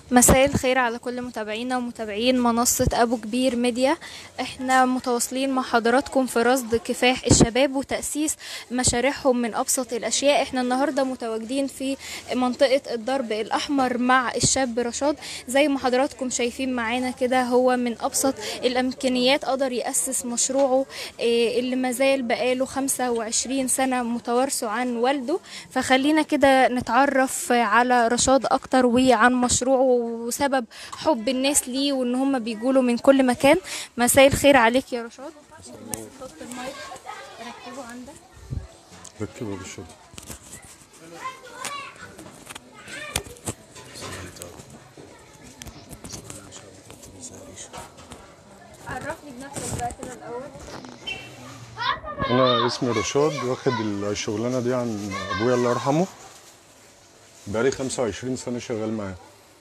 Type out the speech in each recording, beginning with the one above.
مساء الخير على كل متابعينا ومتابعين منصة أبو كبير ميديا احنا متواصلين مع حضراتكم في رصد كفاح الشباب وتأسيس مشاريعهم من أبسط الأشياء احنا النهاردة متواجدين في منطقة الضرب الأحمر مع الشاب رشاد زي ما حضراتكم شايفين معانا كده هو من أبسط الإمكانيات قدر يأسس مشروعه اه، اللي مازال بقاله 25 سنة متوارثه عن والده فخلينا كده نتعرف على رشاد أكتر وعن مشروعه وسبب حب الناس ليه وان هم بيجوله من كل مكان مساء الخير عليك يا رشاد بس تحط المايك ركبه عندك ركبه بالشغل عرفني بنفسك بقى كده الاول انا اسمي رشاد واخد الشغلانه دي عن ابويا الله يرحمه بقالي 25 سنه شغال معاه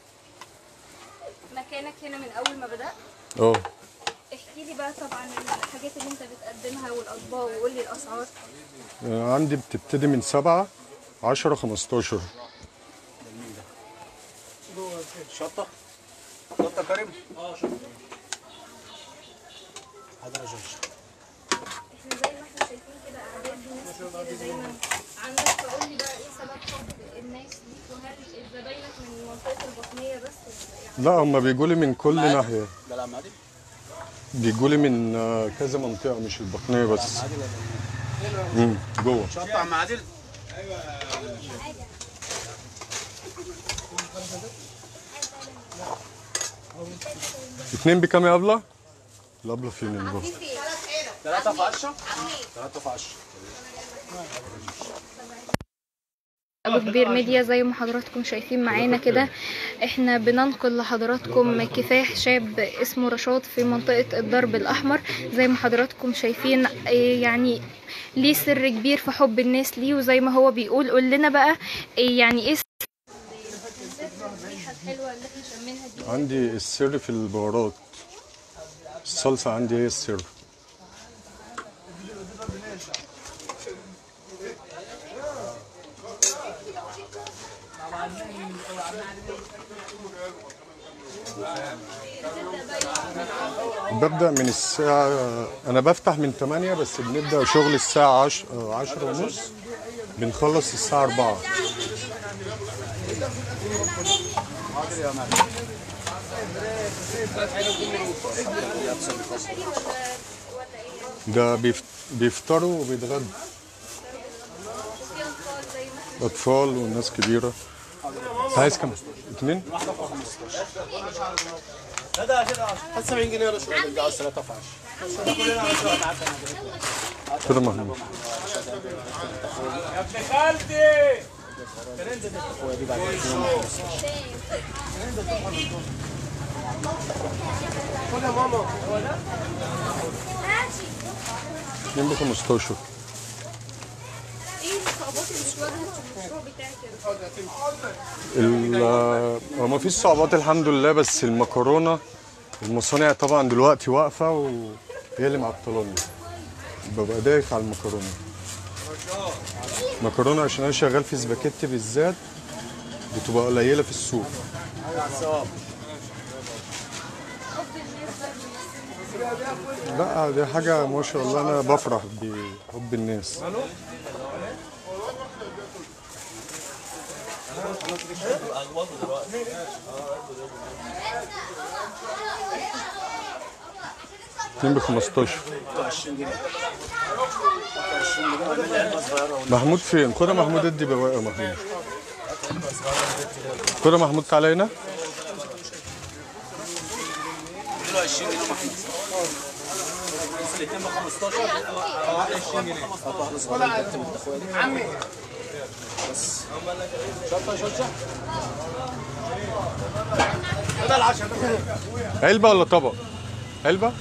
مكانك هنا من اول ما بدات اه احكي لي بقى طبعا الحاجات اللي انت بتقدمها والاطباق وقول لي الاسعار عندي بتبتدي من 7 10 15 شطة شطة كريم اه شطة حاضر يا جورج احنا زي ما احنا شايفين كده اعداد ناس كتير دايما عندك فقول لي بقى ايه سبب حب الناس ليك وهل زباينك من منطقه البطنيه بس يعني لا هم بيجوا لي من كل ناحيه ده لا معدي بيجوا لي من آه، كذا منطقه مش البطنيه بس امم جوه شطة عم عادل اتنين بكام يا ابله؟ الابله فين اللي جوه؟ ثلاثة في عشرة ثلاثة في عشرة ابو كبير ميديا زي ما حضراتكم شايفين معانا كده احنا بننقل لحضراتكم كفاح شاب اسمه رشاد في منطقة الضرب الاحمر زي ما حضراتكم شايفين إيه يعني ليه سر كبير في حب الناس ليه وزي ما هو بيقول قول لنا بقى إيه يعني ايه الريحة الحلوة اللي احنا شمينها دي عندي السر في البهارات الصلصه عندي هي السر ببدأ من الساعة أنا بفتح من 8 بس بنبدأ شغل الساعة 10 10 ونص بنخلص الساعة 4 ده بيف- بيفطروا وبيتغدوا أطفال وناس كبيرة عايز كم؟ اتنين؟ لا ده كده 75 جنيه يا رشوة ده عاوز ثلاثة في عشرة كده محمود اتنين ب 15 ايه الصعوبات اللي بتواجهك في المشروع بتاعك يا رشاد؟ ال- هو ما فيش صعوبات الحمد لله بس المكرونه المصانع طبعا دلوقتي واقفه وهي اللي معطلاني ببقى دايخ على المكرونه مكرونه عشان انا شغال في سباكيتي بالذات بتبقى قليله في السوق لا دي حاجه ما شاء الله انا بفرح بحب الناس اتنين ب 15 محمود فين؟ خد يا محمود ادي بواقي يا محمود خد يا محمود تعالى هنا كيلو 20 جنيه محمود الاثنين ب 15 واحد 20 جنيه واحدة صغيرة جبت من اخويا دي عمي بس شطة شطة ده العشرة علبة ولا طبق؟ علبة؟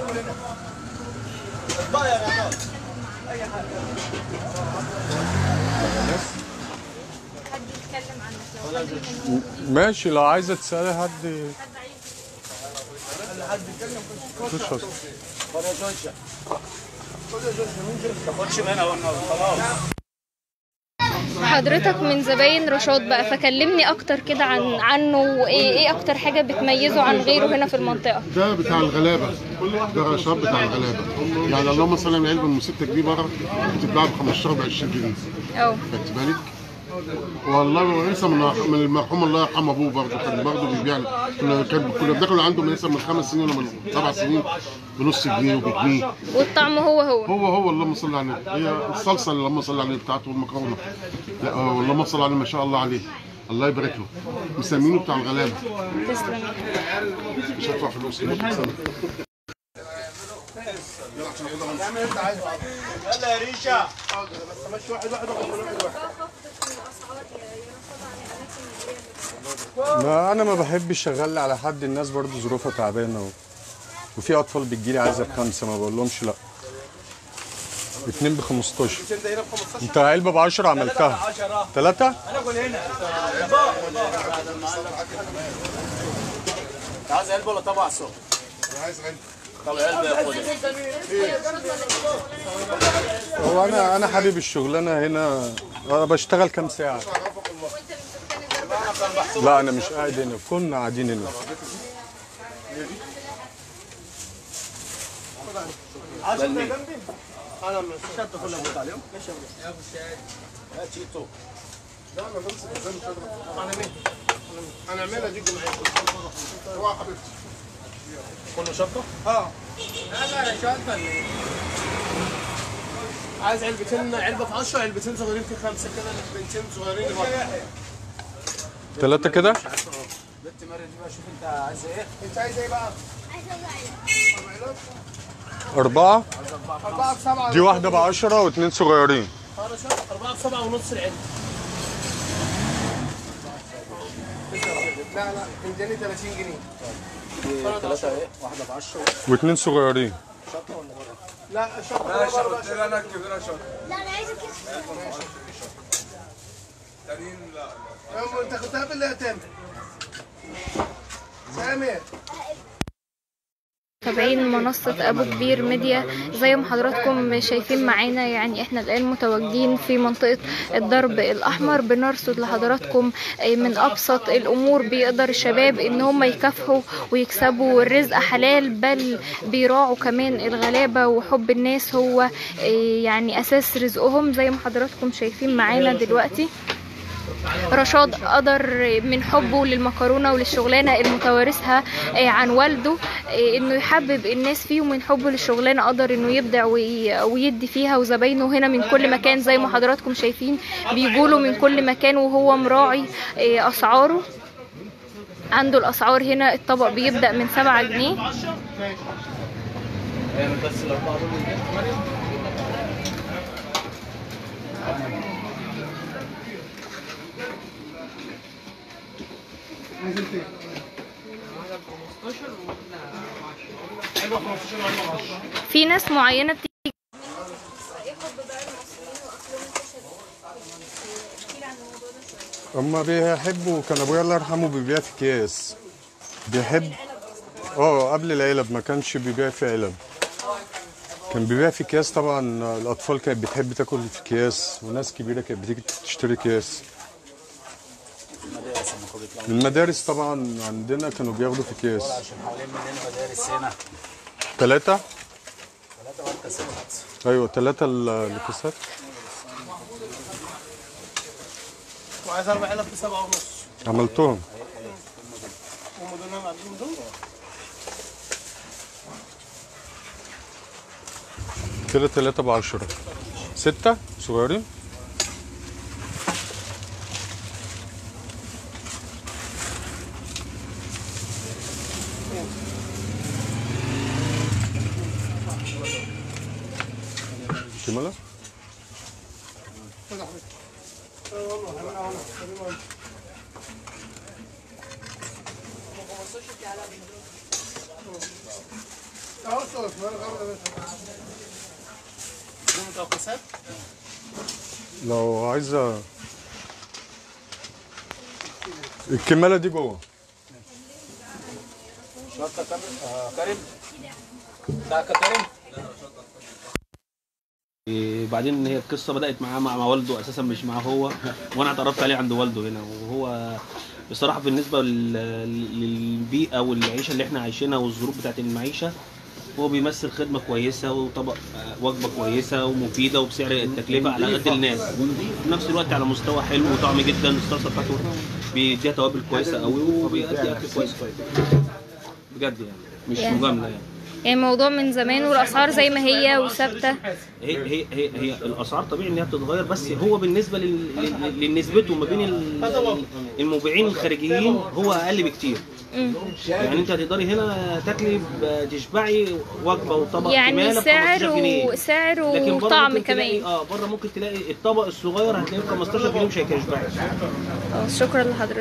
حد يتكلم عنك لو حد كان موجود ماشي لو عايزة تسألي حد حد عايز خش أصلا. خد يا جورج خد يا جورج ما تاخدش منها والنبي خلاص حضرتك من زباين رشاد بقى فكلمني اكتر كده عن عنه وايه ايه اكتر حاجه بتميزه عن غيره هنا في المنطقه ده بتاع الغلابه ده رشاد بتاع الغلابه يعني اللهم صل على العلبه ام 6 جنيه بره بتتباع ب 15 ب 20 جنيه اه خدت بالك والله وانسى من من المرحوم الله يرحم ابوه برضه كان برضه بيبيع كنا كان كنا بناكل عنده من لسه من خمس سنين ولا من سبع سنين بنص جنيه وبجنيه والطعم هو هو هو هو اللهم صل على النبي هي الصلصه اللي اللهم صل على النبي بتاعته والمكرونه لا هو اللهم صل على النبي ما شاء الله عليه الله يبارك له مسمينه بتاع الغلابه تسلم مش هدفع فلوس لمده سنه يلا يا ريشه ما انا ما بحبش اشغل على حد الناس برضو ظروفها تعبانه و... وفي اطفال بتجيلي عايزه بخمسه ما بقولهمش لا اتنين ب 15 انت هنا ب 15 انت علبه ب 10 عملتها 10 ثلاثة؟ انا اقول هنا عايز علبه ولا طبق عصام؟ عايز علبه طب علبه يا خد هو انا انا حابب الشغلانه هنا انا بشتغل كام ساعه لا انا مش قاعد هنا كنا قاعدين هنا عايز انت جنبي؟ انا مش شرط كل ابوت عليهم ماشي يا ابو الشاي يا تشيتو لا انا بمسك ازاي مش قادر انا مين انا اعملها دي معايا هو حبيبتي كله شطه؟ اه لا لا يا شطه عايز علبتين علبه في 10 علبتين صغيرين في خمسه كده بنتين صغيرين لوحدهم. ثلاثة كده بنت مريم دي بقى شوف انت عايز ايه؟ انت عايز ايه بقى؟ أربعة أربعة بسبعة دي واحدة بعشرة واتنين صغيرين أربعة بسبعة ونص العلبة لا لا فنجاني 30 جنيه ثلاثة ايه؟ واحدة ب 10 واتنين صغيرين لا شطة لا شطة انا كبيرة شطة لا انا عايزه كيس انت كنت قبل يا تامر سامر متابعين منصة أبو كبير ميديا زي ما حضراتكم شايفين معانا يعني احنا الآن متواجدين في منطقة الضرب الأحمر بنرصد لحضراتكم من أبسط الأمور بيقدر الشباب إن هم يكافحوا ويكسبوا الرزق حلال بل بيراعوا كمان الغلابة وحب الناس هو يعني أساس رزقهم زي ما حضراتكم شايفين معانا دلوقتي رشاد قدر من حبه للمكرونه وللشغلانه المتوارثها آه، عن والده آه، انه يحبب الناس فيه ومن حبه للشغلانه قدر انه يبدع وي- ويدي فيها وزباينه هنا من كل مكان زي ما حضراتكم شايفين بيجوله من كل مكان وهو مراعي آه، اسعاره عنده الاسعار هنا الطبق بيبدا من 7 جنيه بس الأربعة دول في ناس معينه بتيجي هما بيحبوا كان ابويا الله يرحمه بيبيع في اكياس بيحب اه قبل العلب ما كانش بيبيع في علب كان بيبيع في اكياس طبعا الاطفال كانت بتحب تاكل في اكياس وناس كبيره كانت بتيجي تشتري اكياس المدارس طبعا عندنا كانوا بياخدوا في اكياس عشان حوالين مننا مدارس هنا ثلاثة ثلاثة وأنت سبت ايوه ثلاثة الاكياسات وعايز أربع علب بسبعة ونص عملتهم هم دول اللي عندهم دول كده ثلاثة بعشرة ستة صغيرين كمالة أهو صوت ما أنا دي متوقسات لو عايزة الكمالة دي جوه شطة كريم آه كريم ده كريم بعدين هي القصه بدات معاه مع مع والده اساسا مش معاه هو وانا اتعرفت عليه عند والده هنا وهو بصراحه بالنسبه لل- للبيئه والعيشه اللي احنا عايشينها والظروف بتاعت المعيشه هو بيمثل خدمه كويسه وطبق آه، وجبه كويسه ومفيده وبسعر التكلفه على قد الناس في نفس الوقت على مستوى حلو وطعم جدا الصلصه بتاعته بيديها توابل كويسه قوي وبيأدي اكل كويس بجد يعني مش يعني. مجامله يعني يعني الموضوع من زمان والاسعار زي ما هي وثابته هي هي هي, هي الاسعار طبيعي ان هي بتتغير بس هو بالنسبه لل- لل- لنسبته ما بين ال- المبيعين الخارجيين هو اقل بكتير يعني انت هتقدري هنا تاكلي ب- تشبعي وجبه وطبق يعني كمالة ب سعر 15 جنيه. وسعر لكن بره وطعم ممكن تلاقي كمان اه بره ممكن تلاقي الطبق الصغير هتلاقيه ب 15 جنيه مش هيشبعك اه شكرا لحضرتك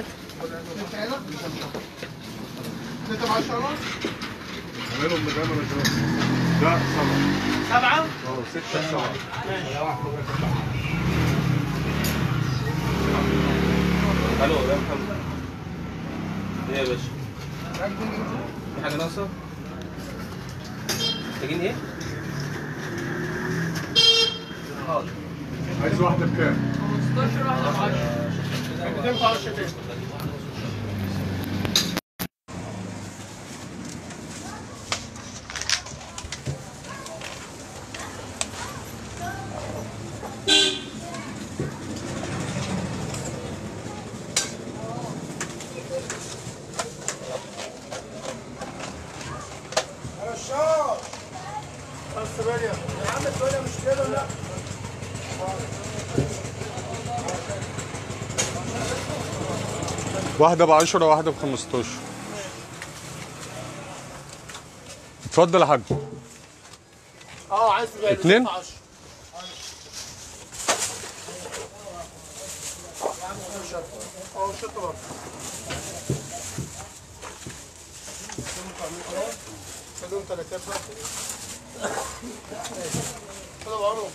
لا سبعة سبعه اه ستة سبعة الو يا محمد ايه يا باشا في حاجه ناقصه محتاجين ايه عايز واحدة بكام؟ واحدة بعشرة واحدة بخمستاشر اتفضل يا حاج اه عايز تبقى اتنين؟ اه شطه برضه خليهم ثلاثات بقى كده بعمرهم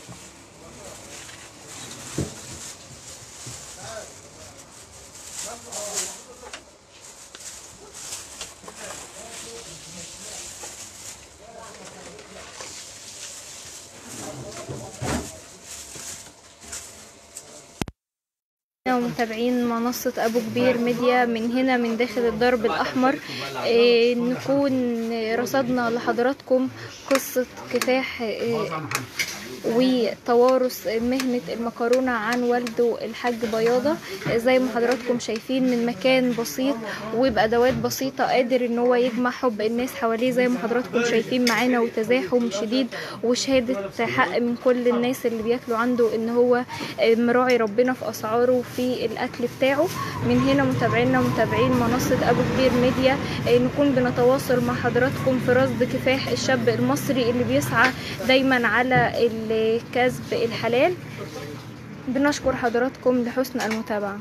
ومتابعين منصة أبو كبير ميديا من هنا من داخل الدرب الأحمر إيه، نكون رصدنا لحضراتكم قصة كفاح إيه، وتوارث مهنة المكرونة عن والده الحاج بياضة زي ما حضراتكم شايفين من مكان بسيط وبأدوات بسيطة قادر ان هو يجمع حب الناس حواليه زي ما حضراتكم شايفين معانا وتزاحم شديد وشهادة حق من كل الناس اللي بياكلوا عنده ان هو مراعي ربنا في اسعاره وفي الاكل بتاعه من هنا متابعينا متابعين منصة ابو كبير ميديا نكون بنتواصل مع حضراتكم في رصد كفاح الشاب المصري اللي بيسعى دايما على الكسب الحلال بنشكر حضراتكم لحسن المتابعة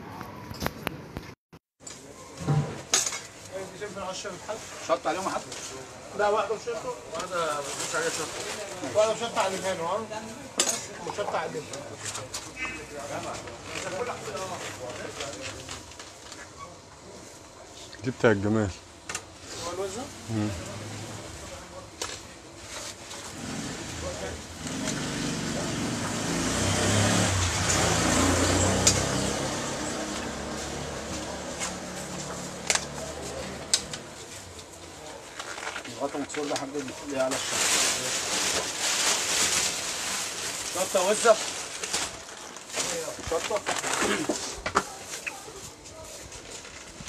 شط عليهم حد لا واحدة بشطة واحدة مش عليها شطة واحدة بشطة على اللبان ها وشطة على اللبان دي بتاع الجمال هو الوزن الغطا مكسور ده حبيبي اللي على الشط شطة وزة شطة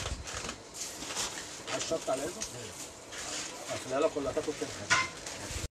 على الشط على العزة هقفلها لك ولا هتاكل كده